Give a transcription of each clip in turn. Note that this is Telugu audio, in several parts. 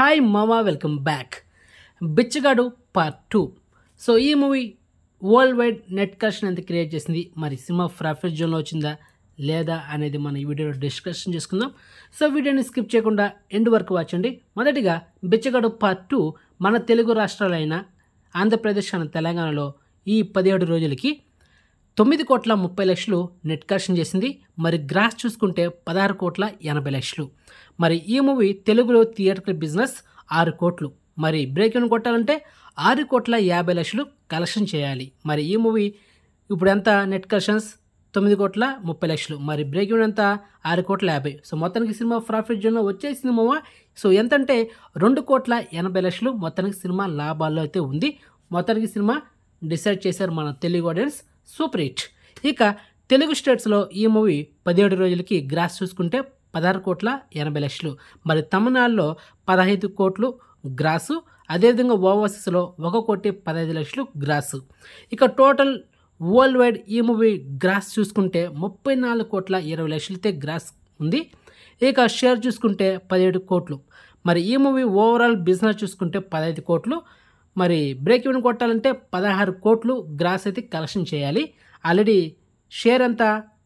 హాయ్ మామా welcome back Bichagadu part two so ఈ movie worldwide net collection ఎంత క్రియేట్ చేసింది మరి సినిమా ప్రాఫిట్ జోన్లో వచ్చిందా లేదా అనేది మన ఈ వీడియోలో డిస్కషన్ చేసుకుందాం సో వీడియోని స్కిప్ చేయకుండా ఎండ్ వరకు వచ్చండి మొదటిగా బిచ్చగాడు పార్ట్ టూ మన తెలుగు రాష్ట్రాలైన ఆంధ్రప్రదేశ్ అండ్ తెలంగాణలో ఈ పదిహేడు రోజులకి తొమ్మిది కోట్ల ముప్పై లక్షలు నెట్ కలెక్షన్ చేసింది మరి గ్రాస్ చూసుకుంటే పదహారు కోట్ల ఎనభై లక్షలు మరి ఈ మూవీ తెలుగులో థియేటర్కల్ బిజినెస్ ఆరు కోట్లు మరి బ్రేక్ ఇన్ కొట్టాలంటే ఆరు కోట్ల యాభై లక్షలు కలెక్షన్ చేయాలి మరి ఈ మూవీ ఇప్పుడు ఎంత నెట్ కలెక్షన్స్ తొమ్మిది కోట్ల ముప్పై లక్షలు మరి బ్రేక్ ఇన్ ఎంత ఆరు కోట్ల యాభై సో మొత్తానికి సినిమా ప్రాఫిట్ జోన్లో వచ్చేసింది మామ సో ఎంతంటే రెండు కోట్ల ఎనభై లక్షలు మొత్తానికి సినిమా లాభాల్లో అయితే ఉంది మొత్తానికి సినిమా డిసైడ్ చేశారు మన తెలుగు ఆడియన్స్ సూపర్ హిట్ ఇక తెలుగు స్టేట్స్లో ఈ మూవీ పదిహేడు రోజులకి గ్రాస్ చూసుకుంటే పదహారు కోట్ల ఎనభై లక్షలు మరి తమిళనాడులో పదహైదు కోట్లు గ్రాసు అదేవిధంగా ఓవర్సీస్లో ఒక కోటి పదహైదు లక్షలు గ్రాసు ఇక టోటల్ వరల్డ్ వైడ్ ఈ మూవీ గ్రాస్ చూసుకుంటే ముప్పై నాలుగు కోట్ల ఇరవై లక్షలతో గ్రాస్ ఉంది ఇక షేర్ చూసుకుంటే పదిహేడు కోట్లు మరి ఈ మూవీ ఓవరాల్ బిజినెస్ చూసుకుంటే పదహైదు కోట్లు మరి బ్రేక్ ఈవెన్ కొట్టాలంటే పదహారు కోట్లు గ్రాస్ అయితే కలెక్షన్ చేయాలి ఆల్రెడీ షేర్ అంతా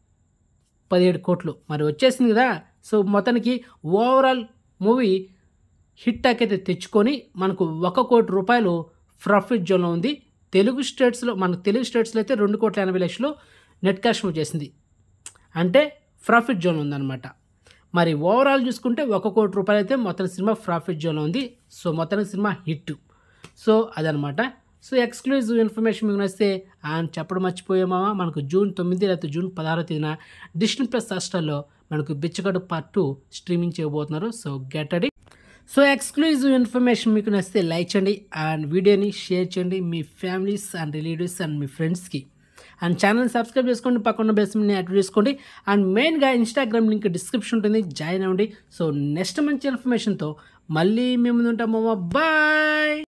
పదిహేడు కోట్లు మరి వచ్చేసింది కదా సో మొత్తానికి ఓవరాల్ మూవీ హిట్ టాక్ అయితే తెచ్చుకొని మనకు ఒక కోటి రూపాయలు ప్రాఫిట్ జోన్లో ఉంది తెలుగు స్టేట్స్లో మన తెలుగు స్టేట్స్లో అయితే రెండు కోట్ల ఎనభై లక్షలు నెట్ క్యాష్ మూవ్ చేసింది అంటే ప్రాఫిట్ జోన్ ఉందన్నమాట మరి ఓవరాల్ చూసుకుంటే ఒక కోటి రూపాయలు అయితే మొత్తం సినిమా ప్రాఫిట్ జోన్లో ఉంది సో మొత్తానికి సినిమా హిట్ సో అదనమాట సో ఎక్స్క్లూజివ్ ఇన్ఫర్మేషన్ మీకు నచ్చితే ఆయన చెప్పడం మర్చిపోయామా మనకు జూన్ తొమ్మిది లేకపోతే జూన్ పదహారో తేదీన డిస్నీ ప్లస్ హాస్టల్లో మనకు బిచ్చగడు పార్ట్ టూ స్ట్రీమింగ్ చేయబోతున్నారు so get ready so exclusive information మీకు నచ్చితే లైక్ చేయండి అండ్ వీడియోని షేర్ చేయండి మీ ఫ్యామిలీస్ అండ్ రిలేటివ్స్ అండ్ మీ ఫ్రెండ్స్కి అండ్ ఛానల్ సబ్స్క్రైబ్ చేసుకోండి పక్కన బెస్ట్ని యాక్టివ్ చేసుకోండి అండ్ మెయిన్గా ఇన్స్టాగ్రామ్ లింక్ డిస్క్రిప్షన్ ఉంటుంది జాయిన్ అవ్వండి సో నెక్స్ట్ మంచి ఇన్ఫర్మేషన్తో మళ్ళీ మేము ఉంటాము బాయ్